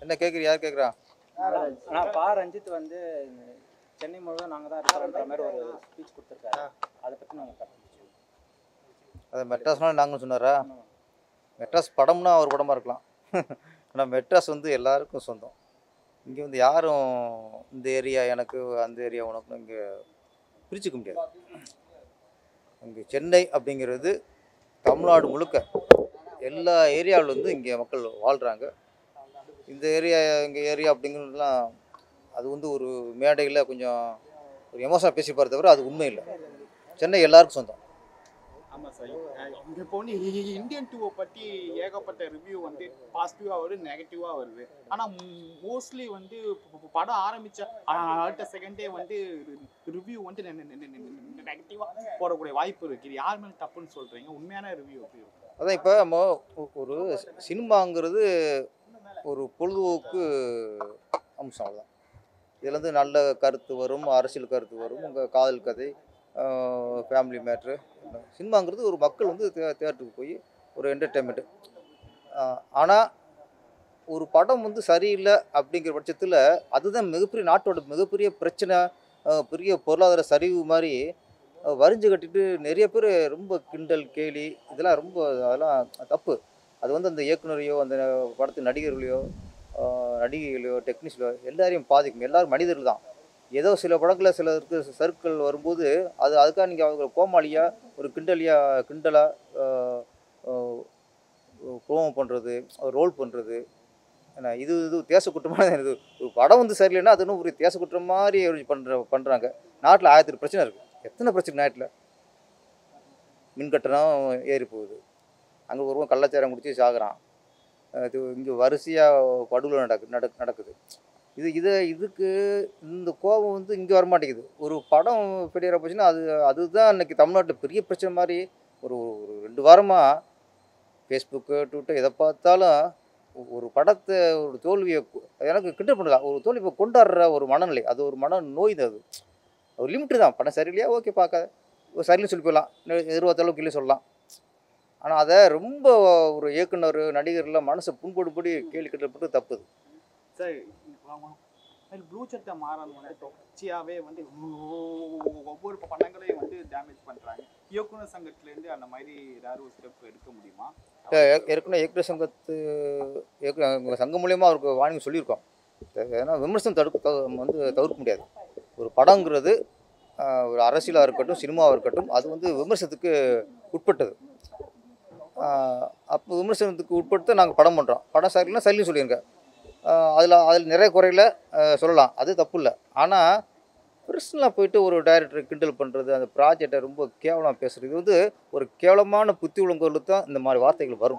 என்ன கேட்குறீ யார் கேட்குறா ஆனால் பா ரஞ்சித் வந்து சென்னை முழுவதும் நாங்கள் தான் இருக்கிறோன்ற மாதிரி ஒரு ஸ்பீச் கொடுத்துருக்காரு அதை பற்றி நாங்கள் கருத்து அதை மெட்ராஸ்னாலும் நாங்கள் சொன்னாரா மெட்ராஸ் படம்னா அவர் படமாக இருக்கலாம் ஆனால் மெட்ராஸ் வந்து எல்லாருக்கும் சொந்தம் இங்கே வந்து யாரும் இந்த ஏரியா எனக்கு அந்த ஏரியா உனக்குன்னு இங்கே பிரிச்சுக்க முடியாது இங்கே சென்னை அப்படிங்கிறது தமிழ்நாடு முழுக்க எல்லா ஏரியாவில் வந்து இங்கே மக்கள் வாழ்கிறாங்க இந்த ஏரியா எங்கள் ஏரியா அப்படிங்கிறதுலாம் அது வந்து ஒரு மேடையில் கொஞ்சம் ஒரு எமோஷனாக பேசிப்பார் தவிர அது உண்மை இல்லை சென்னை எல்லாருக்கும் சொந்தம் ஆமா சார் இங்க இப்போ வந்து இந்தியன் டூவை பத்தி ஏகப்பட்ட ரிவ்யூ வந்து பாசிட்டிவா வருது நெகட்டிவா வருது ஆனா மோஸ்ட்லி வந்து ப- ப- படம் ஆரம்பிச்ச அ- அடுத்த செகண்டே வந்து ரிவ்யூ வந்து நெகட்டிவா போடக்கூடிய வாய்ப்பு இருக்கு இது யார் மேல தப்புன்னு சொல்றீங்க உண்மையான ரிவ்யூ எப்படி இருக்கும் அதான் இப்போ நம்ம ஒ- ஒரு சினிமாங்கிறது ஒரு பொழுதுபோக்கு அம்சம் அவ்வளோதான் இதில் வந்து நல்ல கருத்து வரும் அரசியல் கருத்து வரும் உங்கள் காதல் கதை ஃபேமிலி மேட்ரு சினிமாங்கிறது ஒரு மக்கள் வந்து தே தேட்டருக்கு போய் ஒரு என்டர்டெயின்மெண்ட்டு ஆனால் ஒரு படம் வந்து சரியில்லை அப்படிங்கிற பட்சத்தில் அதுதான் மிகப்பெரிய நாட்டோட மிகப்பெரிய பிரச்சனை அஹ், பெரிய பொருளாதார சரிவு மாதிரி அஹ், வரிஞ்சு கட்டிட்டு நிறைய பேர் ரொம்ப கிண்டல் கேலி இதெல்லாம் ரொம்ப அதெல்லாம் தப்பு அது வந்து அந்த இயக்குனரையோ அந்த படத்து நடிகர்களையோ ஆஹ் நடிகைகளையோ டெக்னீஷியலோ எல்லாரையும் பாதிக்கும் எல்லாரும் மனிதர்கள் தான் ஏதோ சில படங்களில் சிலருக்கு சர்க்கிள் வரும்போது அது அதுக்காக நீங்கள் அவங்க கோமாளியாக ஒரு கிண்டலியாக கிண்டலாக ப்ரோமோ பண்ணுறது ரோல் பண்ணுறது ஏன்னா இது இது தேச குற்றமான இது ஒரு படம் வந்து சரியில்லைன்னா அது இன்னும் ஒரு தேச குற்றம் மாதிரி பண்ணுற பண்ணுறாங்க நாட்டில் ஆயிரத்தி பிரச்சனை இருக்குது எத்தனை பிரச்சனை நாட்டில் மின் கட்டணம் ஏறி போகுது அங்கே ஒருவன் கள்ளச்சாரம் குடிச்சு சாகுறான் அஹ் இது இங்கே வரிசையாக படுகொலை நடக்கு நடக்கு நடக்குது இது இதை இதுக்கு இந்த கோபம் வந்து இங்கே வரமாட்டேங்குது ஒரு படம் ஃபெயிலியர் போச்சுன்னா அது அதுதான் இன்னைக்கு தமிழ்நாட்டில் பெரிய பிரச்சனை மாதிரி ஒரு ஒரு ரெண்டு வாரமாக ஃபேஸ்புக்கு ட்விட்டர் எதை பார்த்தாலும் ஒ- ஒரு படத்தை ஒரு தோல்வியை கு- எனக்கு கிண்டல் பண்ணுறா ஒரு தோல்வியை கொண்டாடுற ஒரு மனநிலை அது ஒரு மன நோய் தான் அது ஒரு லிமிட்டு தான் படம் சரியில்லையா ஓகே பார்க்காத ஒரு சரியில்லைன்னு சொல்லி போயிடலாம் எதிர்பார்த்தளவுக்கு இல்லை சொல்லலாம் ஆனால் அதை ரொம்ப ஒரு இயக்குனர் நடிகர்லாம் மனசை புண்படும்படி கேள்வி கட்டப்பட்டு தப்புது சார் ப்ளூ சட்டை மாறன் வந்து தொடர்ச்சியாவே வந்து ஒவ்வொரு படங்களையும் வந்து டேமேஜ் பண்றாங்க இயக்குனர் சங்கத்திலேருந்து அந்த மாதிரி ஏதாவது ஒரு ஸ்டெப் எடுக்க முடியுமா ஏ- ஏற்கனவே இயக்குனர் சங்கத்து இயக்குனர் எங்கள் சங்கம் மூலியமாக அவருக்கு வாங்கி சொல்லியிருக்கோம் ஏன்னா விமர்சனம் தடுக்க தவு- வந்து தவிர்க்க முடியாது ஒரு படங்கிறது ஆஹ், ஒரு அரசியலாக இருக்கட்டும் சினிமாவாக இருக்கட்டும் அது வந்து விமர்சனத்துக்கு உட்பட்டது ஆஹ், அப்போ விமர்சனத்துக்கு உட்பட்டு நாங்கள் படம் பண்ணுறோம் படம் சரியில்லைன்னா சரின்னு சொல்லிடுங்க அதில் அதில் நிறைய குறையில ஆஹ், சொல்லலாம் அது தப்பு இல்லை ஆனால் பர்சனலாக போயிட்டு ஒரு டைரக்டரை கிண்டல் பண்ணுறது அந்த ப்ராஜெக்டை ரொம்ப கேவலமாக பேசுகிறது இது வந்து ஒரு கேவலமான புத்தி உள்ளவங்களுக்கு தான் இந்த மாதிரி வார்த்தைகள் வரும்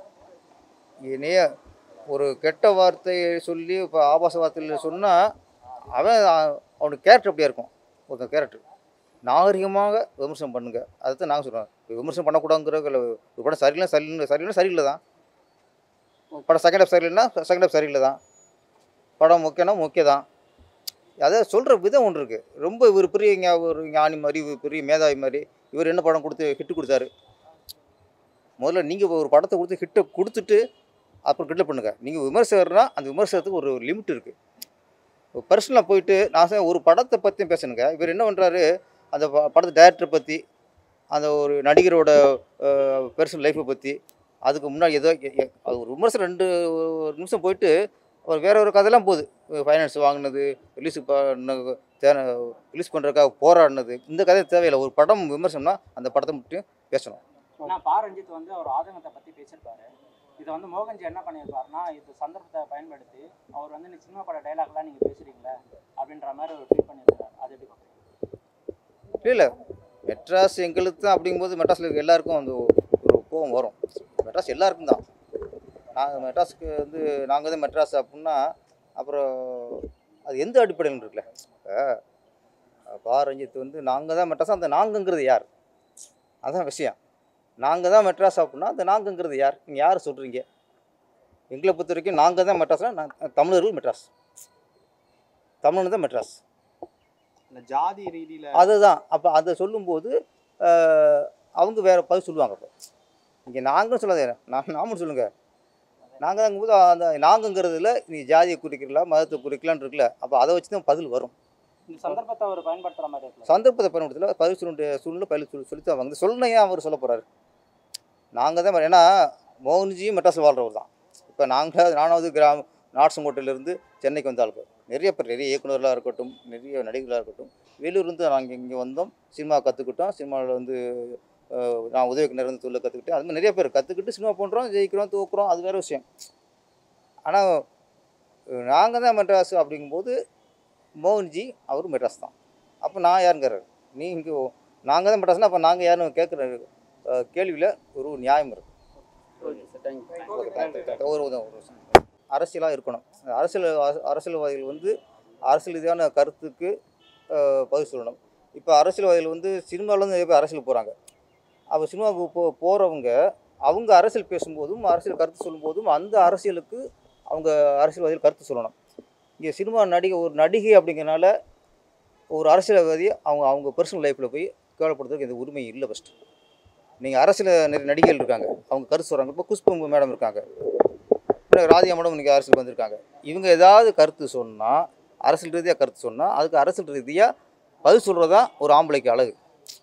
இனிய ஒரு கெட்ட வார்த்தையை சொல்லி இப்போ ஆபாச வார்த்தையில் சொன்னால் அவன் அ- அவனுக்கு கேரக்டர் அப்படியே இருக்கும் ஒருத்தன் கேரக்டர் நாகரிகமாக விமர்சனம் பண்ணுங்க அதை தான் நாங்கள் சொல்கிறோம் விமர்சனம் பண்ணக்கூடாதுங்கிற ஒரு படம் சரியில்லை சரியில்லை சரியில்லை சரியில்லை தான் படம் செகண்ட் ஹாஃப் சரியில்லைன்னா செகண்ட் ஹாஃப் சரியில்லை தான் படம் முக்கியம்னா முக்கியம் தான் அதை சொல்கிற விதம் ஒன்று இருக்குது ரொம்ப இவர் பெரிய ஞா- ஒரு ஞானி மாதிரி இவர் பெரிய மேதாவி மாதிரி இவர் என்ன படம் கொடுத்து ஹிட்டு கொடுத்தாரு முதல்ல நீங்கள் ஒரு படத்தை கொடுத்து ஹிட்டை கொடுத்துட்டு அப்புறம் கிண்டல் பண்ணுங்கள் நீங்கள் விமர்சகர்னா அந்த விமர்சனத்துக்கு ஒரு லிமிட் இருக்குது பர்சனலாக போயிட்டு நான் சொன்னேன் ஒரு படத்தை பற்றியும் பேசணுங்க இவர் என்ன பண்ணுறாரு அந்த ப- படத்தை டைரக்டரை பற்றி அந்த ஒரு நடிகரோட பர்சனல் லைஃப்பை பற்றி அதுக்கு முன்னாடி ஏதோ எ- எ- அது ஒரு விமர்சனம் ரெண்டு ஒரு நிமிஷம் போயிட்டு ஒரு வேற ஒரு கதையெல்லாம் போகுது ஃபைனான்ஸ் வாங்கினது ரிலீஸ் பண்ண ரிலீஸ் பண்ணுறதுக்காக போராடினது இந்த கதை தேவையில்லை ஒரு படம் விமர்சனம்னா அந்த படத்தை மட்டும் பேசணும் ஆனால் பா ரஞ்சித் வந்து அவர் ஆதங்கத்தை பற்றி பேசியிருப்பாரு இதை வந்து மோகன்ஜி என்ன பண்ணியிருப்பாருன்னா இது சந்தர்ப்பத்தை பயன்படுத்தி அவர் வந்து நீ சினிமா பட டைலாக்லாம் நீங்கள் பேசுகிறீங்களே அப்படின்ற மாதிரி ஒரு ட்வீட் பண்ணியிருக்காரு அது எப்படி பார்க்குறீங்க இல்லை இல்லை மெட்ராஸ் எங்களுக்கு தான் அப்படிங்கும்போது மெட்ராஸில் இருக்க எல்லாருக்கும் அந்த ஒரு கோவம் வரும் மெட்ராஸ் எல்லாருக்கும் தான் நாங்கள் மெட்ராஸுக்கு வந்து நாங்கள் தான் மெட்ராஸ் அப்படின்னா அப்புறம் அது எந்த அடிப்படையில் இருக்குல்ல இப்போ பா ரஞ்சித் வந்து நாங்கள் தான் மெட்ராஸ் அந்த நாங்கங்கிறது யார் அதான் விஷயம் நாங்கள் தான் மெட்ராஸ் அப்படின்னா அந்த நாங்கங்கிறது யார் நீங்கள் யார் சொல்கிறீங்க எங்களை பொறுத்த வரைக்கும் நாங்கள் தான் மெட்ராஸ்னா நான் தமிழர்கள் மெட்ராஸ் தமிழன் தான் மெட்ராஸ் இந்த ஜாதி ரீதியில அதுதான் அப்போ அதை சொல்லும்போது ஆஹ், அவங்க வேறு பதில் சொல்லுவாங்க அப்போ இங்கே நாங்களும் சொல்லாதே நான் நாமும் சொல்லுங்கள் நாங்கள் அங்கும்போது அந்த நாங்கங்கிறதுல நீ ஜாதியை குறிக்கலாம் மதத்தை குறிக்கலான்னு இருக்குல்ல அப்போ அதை வச்சு தான் பதில் வரும் இந்த சந்தர்ப்பத்தை அவர் பயன்படுத்துற மாதிரி இருக்குல்ல சந்தர்ப்பத்தை பயன்படுத்தல பதில் சொல்ல சூழ்நிலை பதில் சொல்லி சொல்லித்தான் வாங்க சொல்லணும் ஏன் அவர் சொல்ல போகிறாரு நாங்கள் தான் ஏன்னா மோகன்ஜியும் மெட்ராஸில் வாழ்றவர் தான் இப்போ நாங்கள் நானாவது கிராம நாட்சங்கோட்டையிலேருந்து சென்னைக்கு வந்த ஆளுக்கு நிறைய பேர் நிறைய இயக்குனர்களாக இருக்கட்டும் நிறைய நடிகர்களாக இருக்கட்டும் வெளியூர்லேருந்து நாங்கள் இங்கே வந்தோம் சினிமா கற்றுக்கிட்டோம் சினிமாவில் வந்து அஹ், நான் உதவி இயக்குனர் இருந்து தொழில் கற்றுக்கிட்டேன் அது மாதிரி நிறைய பேர் கற்றுக்கிட்டு சினிமா பண்ணுறோம் ஜெயிக்கிறோம் தூக்குறோம் அது வேறு விஷயம் ஆனால் நாங்கள் தான் மெட்ராஸ் அப்படிங்கும்போது மோகன்ஜி அவர் மெட்ராஸ் தான் அப்போ நான் யாருங்கிறாரு நீ இங்கே நாங்கள் தான் மெட்ராஸ்னா அப்போ நாங்கள் யாருன்னு கேட்குற கேள்வியில் ஒரு நியாயம் இருக்குது ஓகே சார் தேங்க்யூ ஒரு ஒரு அரசியலாக இருக்கணும் அந்த அரசியல் அர- அரசியல்வாதிகள் வந்து அரசியல் ரீதியான கருத்துக்கு அஹ், பதில் சொல்லணும் இப்போ அரசியல்வாதிகள் வந்து சினிமாவிலேருந்து நிறைய பேர் அரசியல் போகிறாங்க அப்போ சினிமாவுக்கு போ போகிறவங்க அவங்க அரசியல் பேசும்போதும் அரசியல் கருத்து சொல்லும்போதும் அந்த அரசியலுக்கு அவங்க அரசியல்வாதிகள் கருத்து சொல்லணும் இங்கே சினிமா நடிகை ஒரு நடிகை அப்படிங்கிறனால ஒரு அரசியல்வாதி அவங்க அவங்க பர்சனல் லைஃப்பில் போய் கேவலப்படுறதுக்கு எந்த உரிமை இல்லை ஃபஸ்ட்டு நீங்கள் அரசியல் நிறைய நடிகைகள் இருக்காங்க அவங்க கருத்து சொல்கிறாங்க இப்போ குஷ்பு மேடம் இருக்காங்க பின்ன ராதிகா மேடம் இன்றைக்கி அரசியலுக்கு வந்திருக்காங்க இவங்க ஏதாவது கருத்து சொன்னால் அரசியல் ரீதியாக கருத்து சொன்னால் அதுக்கு அரசியல் ரீதியாக பதில் சொல்கிறது தான் ஒரு ஆம்பளைக்கு அழகு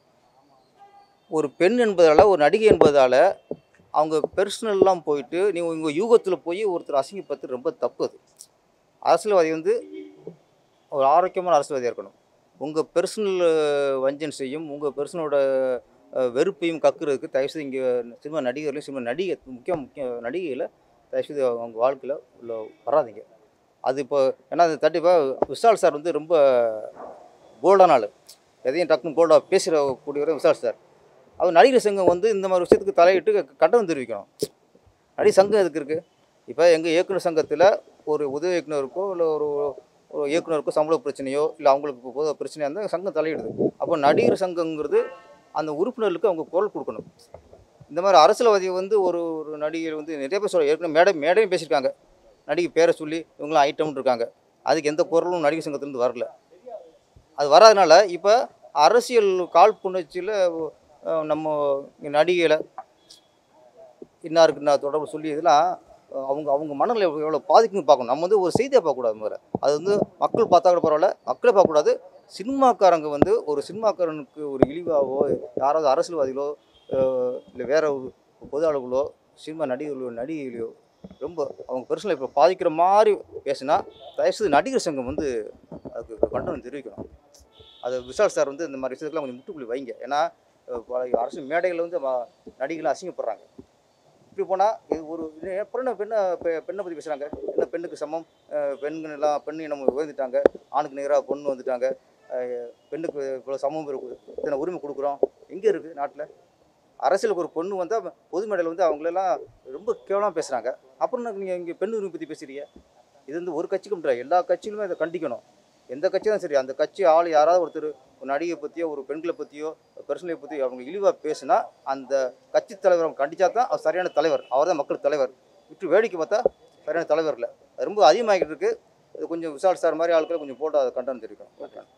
ஒரு பெண் என்பதால் ஒரு நடிகை என்பதால் அவங்க பெர்சனல்லாம் போயிட்டு நீங்கள் உங்கள் யூகத்தில் போய் ஒருத்தர் அசிங்கப்படுத்து ரொம்ப தப்பு அது அரசியல்வாதி வந்து ஒரு ஆரோக்கியமான அரசியல்வாதியாக இருக்கணும் உங்கள் பெர்சனல் வஞ்சன்ஸையும் உங்கள் பெர்சனோட வெறுப்பையும் கக்குறதுக்கு தயவுசெய்து இங்கே சினிமா நடிகர்களையும் சினிமா நடிகை முக்கிய முக்கிய நடிகையில் தயவுசெய்து அவங்க வாழ்க்கையில் உள்ள வராதீங்க அது இப்போ ஏன்னா அது தட்டி இப்போ விஷால் சார் வந்து ரொம்ப போல்டான ஆள் எதையும் டக்குன்னு போல்டாக பேசுகிறக்கூடியவர் விஷால் சார் அவர் நடிகர் சங்கம் வந்து இந்த மாதிரி விஷயத்துக்கு தலையிட்டு கட்டணம் தெரிவிக்கணும் நடிகர் சங்கம் எதுக்கு இருக்குது இப்போ எங்கள் இயக்குனர் சங்கத்தில் ஒரு உதவி இயக்குனருக்கோ இல்லை ஒரு ஒரு இயக்குனருக்கோ சம்பள பிரச்சனையோ இல்லை அவங்களுக்கு பொது பிரச்சனையாக இருந்தால் சங்கம் தலையிடுது அப்போ நடிகர் சங்கங்கிறது அந்த உறுப்பினர்களுக்கு அவங்க குரல் கொடுக்கணும் இந்த மாதிரி அரசியல்வாதி வந்து ஒரு ஒரு நடிகர் வந்து நிறைய பேர் சொல்ல ஏற்கனவே மேடை மேடையும் பேசியிருக்காங்க நடிகை பேரை சொல்லி இவங்களாம் ஐட்டம்னு இருக்காங்க அதுக்கு எந்த குரலும் நடிகர் சங்கத்துலேருந்து வரல அது வராதனால இப்போ அரசியல் காழ்ப்புணர்ச்சியில் அஹ், நம்ம நடிகையில் இன்னாருக்கு நான் தொடர்பு சொல்லி இதெல்லாம் அஹ், அவங்க அவங்க மனநிலை எவ்வளோ எவ்வளோ பாதிக்குன்னு பார்க்கணும் நம்ம வந்து ஒரு செய்தியை பார்க்கக்கூடாது முதல்ல அது வந்து மக்கள் பார்த்தா கூட பரவாயில்ல மக்களை பார்க்கக்கூடாது சினிமாக்காரங்க வந்து ஒரு சினிமாக்காரனுக்கு ஒரு இழிவாகவோ யாராவது அரசியல்வாதிகளோ இல்லை வேற ஒரு பொது ஆளுகளோ சினிமா நடிகர்களோ நடிகைகளையோ ரொம்ப அவங்க பர்சனல் இப்போ பாதிக்கிற மாதிரி பேசினா தயவுசெய்து நடிகர் சங்கம் வந்து அதுக்கு கண்டனம் தெரிவிக்கணும் அது விஷால் சார் வந்து இந்த மாதிரி விஷயத்துக்குலாம் கொஞ்சம் முட்டுப்புள்ளி வைங்க ஏன்னா அஹ், பல அரசு மேடைகளில் வந்து ம- நடிகைகள் அசிங்கப்படுறாங்க இப்படி போனால் இது ஒரு இது அப்புறம் என்ன பெண்ணை பெ- பெண்ணை பற்றி பேசுகிறாங்க என்ன பெண்ணுக்கு சமம் அஹ், பெண்கள் எல்லாம் பெண் இனம் உயர்ந்துட்டாங்க ஆணுக்கு நிகராக பொண்ணு வந்துட்டாங்க அஹ், பெண்ணுக்கு இவ்வளோ சமம் இருக்குது இத்தனை உரிமை கொடுக்குறோம் எங்கே இருக்குது நாட்டில் அரசியலுக்கு ஒரு பொண்ணு வந்தால் பொது மேடையில் வந்து அவங்களெல்லாம் ரொம்ப கேவலமாக பேசுகிறாங்க அப்புறம் நீங்கள் இங்கே பெண் உரிமை பற்றி பேசுகிறீங்க இது வந்து ஒரு கட்சிக்கு மட்டும் இல்ல, எல்லா கட்சியிலுமே இதை கண்டிக்கணும் எந்த கட்சி தான் சரி அந்த கட்சி ஆள் யாராவது ஒருத்தர் ஒரு நடிகை பற்றியோ ஒரு பெண்களை பற்றியோ பர்சனலை பற்றியோ அவங்க இழிவாக பேசுனா அந்த கட்சி தலைவர் அவங்க கண்டிச்சா தான் அவர் சரியான தலைவர் அவர் தான் மக்கள் தலைவர் விட்டு வேடிக்கை பார்த்தா சரியான தலைவர் இல்லை அது ரொம்ப அதிகமாகிட்டு இருக்கு இது கொஞ்சம் விசால் சார் மாதிரி ஆட்களை கொஞ்சம் போட்டு அதை கண்டனம் தெரிவிக்கணும் ஓகே